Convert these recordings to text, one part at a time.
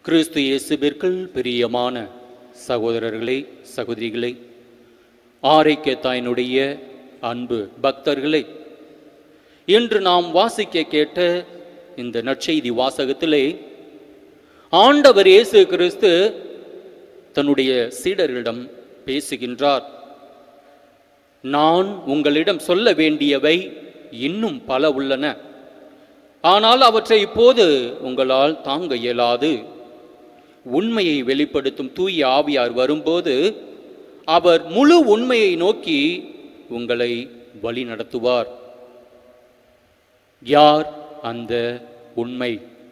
கிறிஸ்து இயேசுவிற்குள் பிரியமான சகோதரர்களே சகோதரிகளே ஆரைக்க தாயினுடைய அன்பு பக்தர்களே இன்று நாம் வாசிக்க கேட்ட இந்த நற்செய்தி வாசகத்திலே ஆண்டவர் இயேசு கிறிஸ்து தன்னுடைய சீடர்களிடம் பேசுகின்றார் நான் உங்களிடம் சொல்ல வேண்டியவை இன்னும் பல உள்ளன ஆனால் அவற்றை இப்போது உங்களால் தாங்க இயலாது உண்மையை வெளிப்படுத்தும் தூய ஆவியார் வரும்போது அவர் முழு உண்மையை நோக்கி உங்களை வழி நடத்துவார் யார் அந்த உண்மை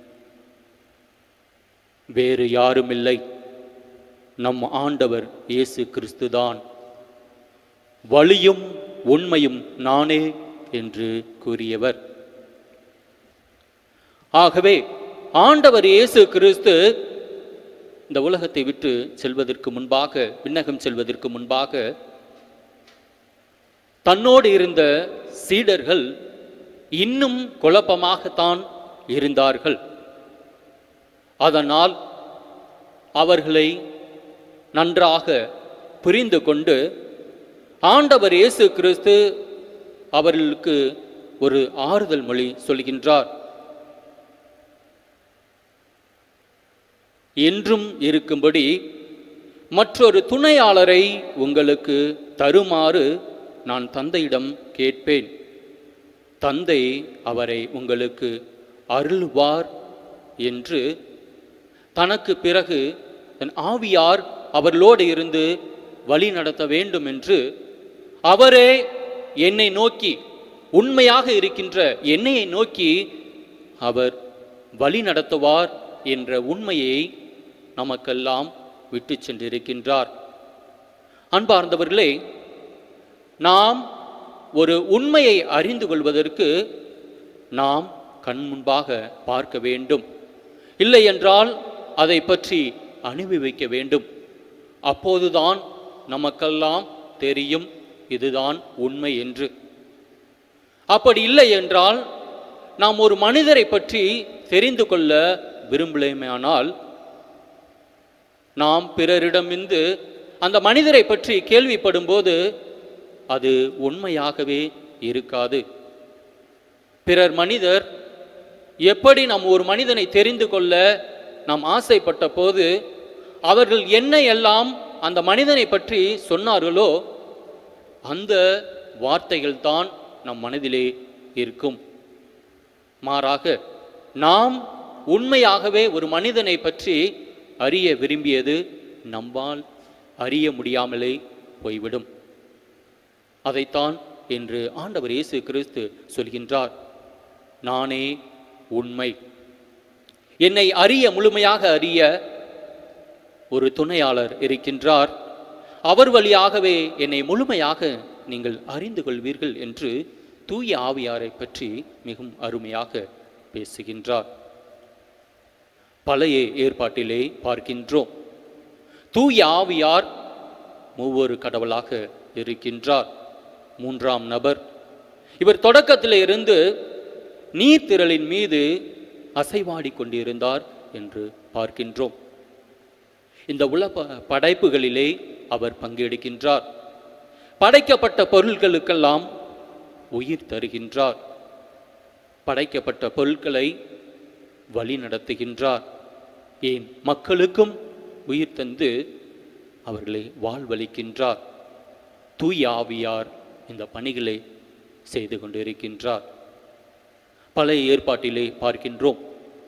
வேறு யாருமில்லை நம் ஆண்டவர் இயேசு கிறிஸ்துதான் வழியும் உண்மையும் நானே என்று கூறியவர் ஆகவே ஆண்டவர் இயேசு கிறிஸ்து இந்த உலகத்தை விட்டு செல்வதற்கு முன்பாக விண்ணகம் செல்வதற்கு முன்பாக தன்னோடு இருந்த சீடர்கள் இன்னும் குழப்பமாகத்தான் இருந்தார்கள் அதனால் அவர்களை நன்றாக புரிந்து கொண்டு ஆண்டவர் இயேசு கிறிஸ்து அவர்களுக்கு ஒரு ஆறுதல் மொழி சொல்கின்றார் என்றும் இருக்கும்படி மற்றொரு துணையாளரை உங்களுக்கு தருமாறு நான் தந்தையிடம் கேட்பேன் தந்தை அவரை உங்களுக்கு அருள்வார் என்று தனக்கு பிறகு தன் ஆவியார் அவர்களோடு இருந்து வழி நடத்த வேண்டும் என்று அவரே என்னை நோக்கி உண்மையாக இருக்கின்ற என்னையை நோக்கி அவர் வழி நடத்துவார் என்ற உண்மையை நமக்கெல்லாம் விட்டு சென்றிருக்கின்றார் அன்பார்ந்தவர்களே நாம் ஒரு உண்மையை அறிந்து கொள்வதற்கு நாம் கண் முன்பாக பார்க்க வேண்டும் இல்லை என்றால் அதை பற்றி அனுபவிக்க வேண்டும் அப்போதுதான் நமக்கெல்லாம் தெரியும் இதுதான் உண்மை என்று அப்படி இல்லை என்றால் நாம் ஒரு மனிதரை பற்றி தெரிந்து கொள்ள விரும்பலைமையானால் நாம் பிறரிடமிருந்து அந்த மனிதரை பற்றி கேள்விப்படும்போது அது உண்மையாகவே இருக்காது பிறர் மனிதர் எப்படி நாம் ஒரு மனிதனை தெரிந்து கொள்ள நாம் ஆசைப்பட்ட போது அவர்கள் என்ன எல்லாம் அந்த மனிதனை பற்றி சொன்னார்களோ அந்த வார்த்தைகள் தான் நம் மனதிலே இருக்கும் மாறாக நாம் உண்மையாகவே ஒரு மனிதனை பற்றி அறிய விரும்பியது நம்மால் அறிய முடியாமலே போய்விடும் அதைத்தான் என்று ஆண்டவர் இயேசு கிறிஸ்து சொல்கின்றார் நானே உண்மை என்னை அறிய முழுமையாக அறிய ஒரு துணையாளர் இருக்கின்றார் அவர் வழியாகவே என்னை முழுமையாக நீங்கள் அறிந்து கொள்வீர்கள் என்று தூய ஆவியாரை பற்றி மிகவும் அருமையாக பேசுகின்றார் பழைய ஏற்பாட்டிலே பார்க்கின்றோம் தூய ஆவியார் மூவொரு கடவுளாக இருக்கின்றார் மூன்றாம் நபர் இவர் தொடக்கத்தில் இருந்து நீர்த்திரளின் மீது அசைவாடி கொண்டிருந்தார் என்று பார்க்கின்றோம் இந்த உல படைப்புகளிலே அவர் பங்கெடுக்கின்றார் படைக்கப்பட்ட பொருள்களுக்கெல்லாம் உயிர் தருகின்றார் படைக்கப்பட்ட பொருட்களை வழி நடத்துகின்றார் ஏன் மக்களுக்கும் உயிர் தந்து அவர்களை வாழ்வளிக்கின்றார் தூய் ஆவியார் இந்த பணிகளை செய்து கொண்டிருக்கின்றார் பழைய ஏற்பாட்டிலே பார்க்கின்றோம்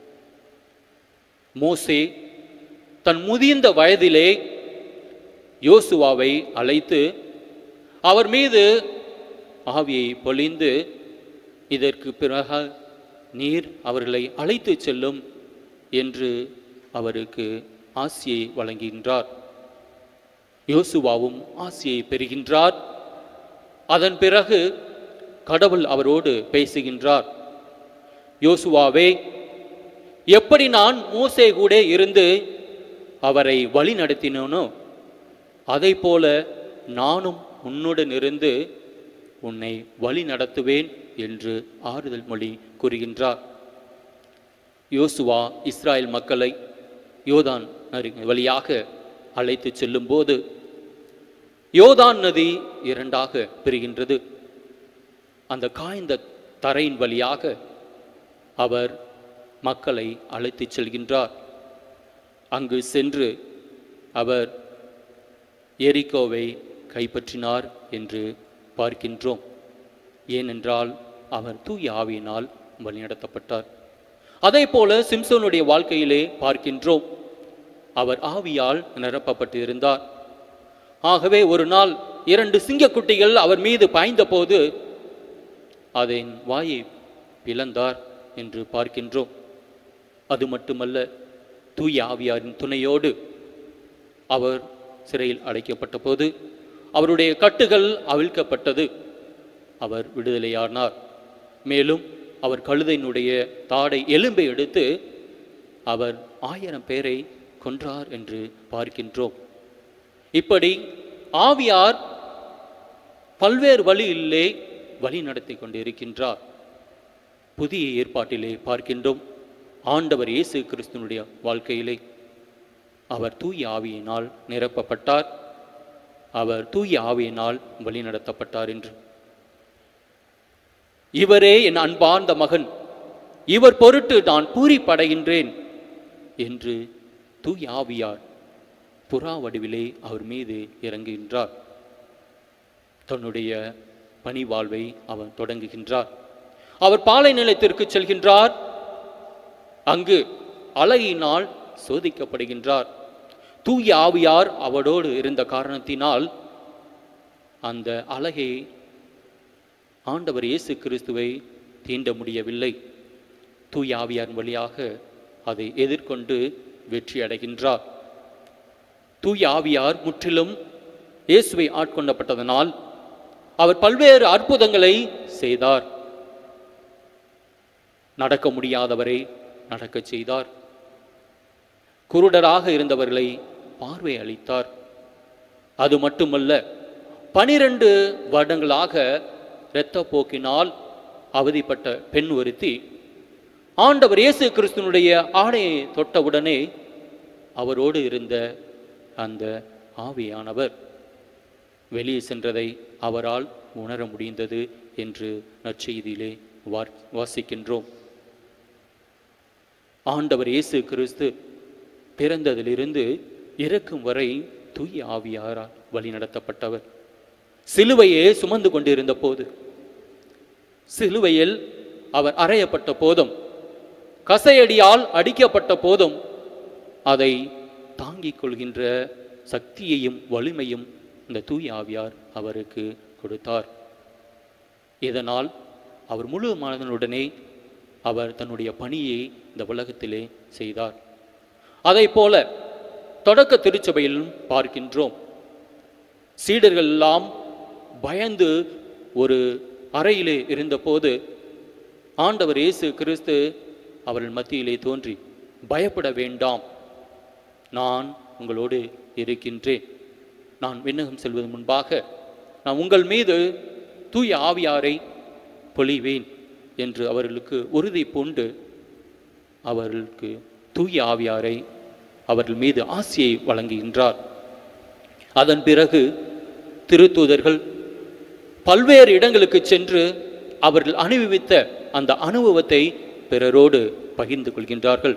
மோசே தன் முதிர்ந்த வயதிலே யோசுவாவை அழைத்து அவர் மீது ஆவியை பொழிந்து இதற்கு பிறகு நீர் அவர்களை அழைத்து செல்லும் என்று அவருக்கு ஆசியை வழங்குகின்றார் யோசுவாவும் ஆசியை பெறுகின்றார் அதன் பிறகு கடவுள் அவரோடு பேசுகின்றார் யோசுவாவே எப்படி நான் மூசே கூட இருந்து அவரை வழி நடத்தினோனோ அதை போல நானும் உன்னுடன் இருந்து உன்னை வழி நடத்துவேன் என்று ஆறுதல் மொழி கூறுகின்றார் யோசுவா இஸ்ராயல் மக்களை யோதான் நதி வழியாக அழைத்து செல்லும்போது யோதான் நதி இரண்டாக பிரிகின்றது அந்த காய்ந்த தரையின் வழியாக அவர் மக்களை அழைத்துச் செல்கின்றார் அங்கு சென்று அவர் எரிகோவை கைப்பற்றினார் என்று பார்க்கின்றோம் ஏனென்றால் அவர் தூய ஆவியினால் வழிநடத்தப்பட்டார் அதே போல சிம்சோனுடைய வாழ்க்கையிலே பார்க்கின்றோம் அவர் ஆவியால் நிரப்பப்பட்டு இருந்தார் ஆகவே ஒரு நாள் இரண்டு சிங்கக்குட்டிகள் அவர் மீது பாய்ந்த போது அதன் வாயை பிளந்தார் என்று பார்க்கின்றோம் அது மட்டுமல்ல தூய ஆவியாரின் துணையோடு அவர் சிறையில் அடைக்கப்பட்ட போது அவருடைய கட்டுகள் அவிழ்க்கப்பட்டது அவர் விடுதலையானார் மேலும் அவர் கழுதையினுடைய தாடை எலும்பை எடுத்து அவர் ஆயிரம் பேரை கொன்றார் என்று பார்க்கின்றோம் இப்படி ஆவியார் பல்வேறு வழியிலே வழி நடத்தி கொண்டிருக்கின்றார் புதிய ஏற்பாட்டிலே பார்க்கின்றோம் ஆண்டவர் இயேசு கிறிஸ்துனுடைய வாழ்க்கையிலே அவர் தூய ஆவியினால் நிரப்பப்பட்டார் அவர் தூய ஆவியினால் வழிநடத்தப்பட்டார் என்று இவரே என் அன்பார்ந்த மகன் இவர் பொருட்டு நான் பூரிப்படைகின்றேன் என்று தூய ஆவியார் புறா வடிவிலே அவர் மீது இறங்குகின்றார் தன்னுடைய பணி வாழ்வை அவர் தொடங்குகின்றார் அவர் பாலை நிலையத்திற்கு செல்கின்றார் அங்கு அழகினால் சோதிக்கப்படுகின்றார் தூய ஆவியார் அவரோடு இருந்த காரணத்தினால் அந்த அழகை ஆண்டவர் இயேசு கிறிஸ்துவை தீண்ட முடியவில்லை தூய ஆவியார் வழியாக அதை எதிர்கொண்டு வெற்றி அடைகின்றார் தூய ஆவியார் முற்றிலும் இயேசுவை ஆட்கொண்டப்பட்டதனால் அவர் பல்வேறு அற்புதங்களை செய்தார் நடக்க முடியாதவரை நடக்கச் செய்தார் குருடராக இருந்தவர்களை பார்வை அளித்தார் அது மட்டுமல்ல பனிரெண்டு வருடங்களாக இரத்த போக்கினால் அவதிப்பட்ட பெண் ஒருத்தி ஆண்டவர் இயேசு கிறிஸ்துனுடைய ஆடையை தொட்டவுடனே அவரோடு இருந்த அந்த ஆவியானவர் வெளியே சென்றதை அவரால் உணர முடிந்தது என்று நற்செய்தியிலே வார் வாசிக்கின்றோம் ஆண்டவர் இயேசு கிறிஸ்து பிறந்ததிலிருந்து இறக்கும் வரை தூய ஆவியாரால் வழிநடத்தப்பட்டவர் சிலுவையே சுமந்து கொண்டிருந்த போது சிலுவையில் அவர் அறையப்பட்ட போதும் கசையடியால் அடிக்கப்பட்ட போதும் அதை தாங்கிக் கொள்கின்ற சக்தியையும் வலிமையும் இந்த தூய ஆவியார் அவருக்கு கொடுத்தார் இதனால் அவர் முழு மனதனுடனே அவர் தன்னுடைய பணியை இந்த உலகத்திலே செய்தார் அதை போல தொடக்க திருச்சபையிலும் பார்க்கின்றோம் சீடர்கள் எல்லாம் பயந்து ஒரு அறையிலே இருந்தபோது ஆண்டவர் இயேசு கிறிஸ்து அவர்கள் மத்தியிலே தோன்றி பயப்பட வேண்டாம் நான் உங்களோடு இருக்கின்றேன் நான் விண்ணகம் செல்வது முன்பாக நான் உங்கள் மீது தூய ஆவியாரை பொழிவேன் என்று அவர்களுக்கு உறுதி பூண்டு அவர்களுக்கு தூய ஆவியாரை அவர்கள் மீது ஆசியை வழங்குகின்றார் அதன் பிறகு திருத்தூதர்கள் பல்வேறு இடங்களுக்கு சென்று அவர்கள் அனுபவித்த அந்த அனுபவத்தை பிறரோடு பகிர்ந்து கொள்கின்றார்கள்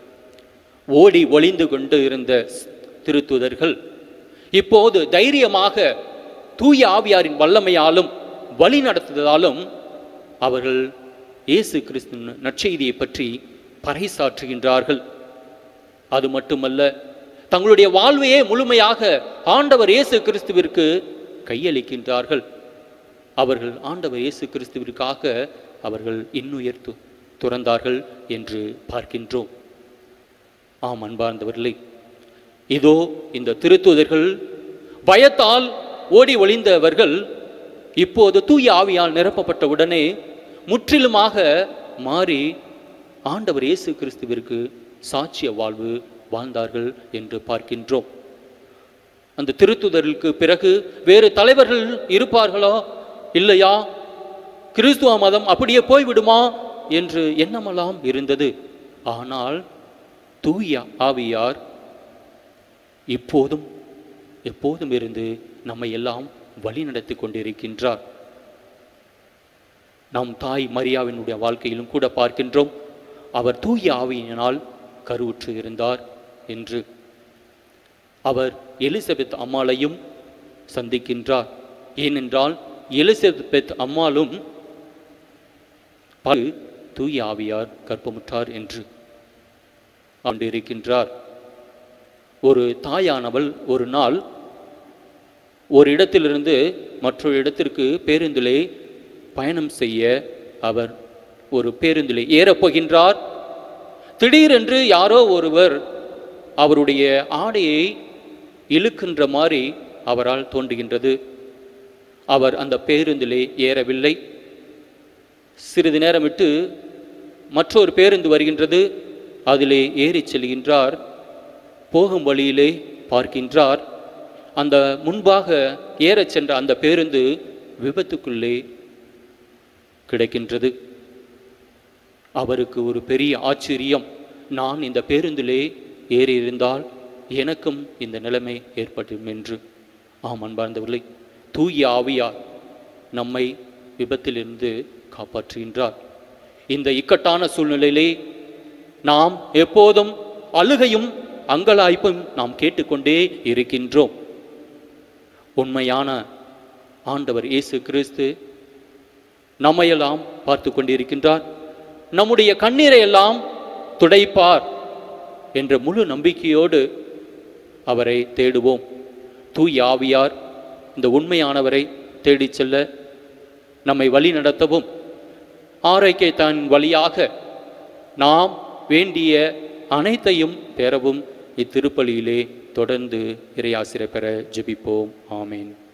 ஓடி ஒளிந்து கொண்டு இருந்த திருத்தூதர்கள் இப்போது தைரியமாக தூய ஆவியாரின் வல்லமையாலும் வழி நடத்துவதாலும் அவர்கள் இயேசு கிறிஸ்து நற்செய்தியை பற்றி பறைசாற்றுகின்றார்கள் அது மட்டுமல்ல தங்களுடைய வாழ்வையே முழுமையாக ஆண்டவர் இயேசு கிறிஸ்துவிற்கு கையளிக்கின்றார்கள் அவர்கள் ஆண்டவர் இயேசு கிறிஸ்துவிற்காக அவர்கள் இன்னுயிர் து- துறந்தார்கள் என்று பார்க்கின்றோம் ஆம் அன்பார்ந்தவர்களே இதோ இந்த திருத்தூதர்கள் பயத்தால் ஓடி ஒளிந்தவர்கள் இப்போது தூய ஆவியால் நிரப்பப்பட்ட உடனே முற்றிலுமாக மாறி ஆண்டவர் இயேசு கிறிஸ்துவிற்கு சாட்சிய வாழ்வு வாழ்ந்தார்கள் என்று பார்க்கின்றோம் அந்த திருத்துதருக்கு பிறகு வேறு தலைவர்கள் இருப்பார்களா இல்லையா கிறிஸ்துவ மதம் அப்படியே போய்விடுமா என்று எண்ணமெல்லாம் இருந்தது ஆனால் தூய ஆவியார் இப்போதும் எப்போதும் இருந்து நம்மை எல்லாம் வழி நடத்தி கொண்டிருக்கின்றார் நம் தாய் மரியாவினுடைய வாழ்க்கையிலும் கூட பார்க்கின்றோம் அவர் தூய ஆவியினால் கருவுற்று இருந்தார் என்று அவர் எலிசபெத் அம்மாளையும் சந்திக்கின்றார் ஏனென்றால் எலிசபெத் அம்மாளும் பல தூய ஆவியார் கற்பமுற்றார் என்று கொண்டிருக்கின்றார் ஒரு தாயானவள் ஒரு நாள் ஒரு இடத்திலிருந்து மற்றொரு இடத்திற்கு பேருந்திலே பயணம் செய்ய அவர் ஒரு பேருந்திலே ஏறப் போகின்றார் திடீரென்று யாரோ ஒருவர் அவருடைய ஆடையை இழுக்கின்ற மாதிரி அவரால் தோன்றுகின்றது அவர் அந்த பேருந்திலே ஏறவில்லை சிறிது நேரம் விட்டு மற்றொரு பேருந்து வருகின்றது அதிலே ஏறிச் செல்கின்றார் போகும் வழியிலே பார்க்கின்றார் அந்த முன்பாக ஏறச் சென்ற அந்த பேருந்து விபத்துக்குள்ளே கிடைக்கின்றது அவருக்கு ஒரு பெரிய ஆச்சரியம் நான் இந்த பேருந்திலே ஏறியிருந்தால் எனக்கும் இந்த நிலைமை ஏற்படும் என்று ஆம் அன்பார்ந்தவர்களே தூய ஆவியார் நம்மை விபத்திலிருந்து காப்பாற்றுகின்றார் இந்த இக்கட்டான சூழ்நிலையிலே நாம் எப்போதும் அழுகையும் அங்கலாய்ப்பும் நாம் கேட்டுக்கொண்டே இருக்கின்றோம் உண்மையான ஆண்டவர் இயேசு கிறிஸ்து நம்மையெல்லாம் பார்த்து கொண்டிருக்கின்றார் நம்முடைய கண்ணீரை எல்லாம் துடைப்பார் என்ற முழு நம்பிக்கையோடு அவரை தேடுவோம் தூய் ஆவியார் இந்த உண்மையானவரை தேடிச் செல்ல நம்மை வழி நடத்தவும் ஆரோக்கியத்தின் வழியாக நாம் வேண்டிய அனைத்தையும் பெறவும் இத்திருப்பலியிலே தொடர்ந்து இறையாசிரை பெற ஜெபிப்போம் ஆமேன்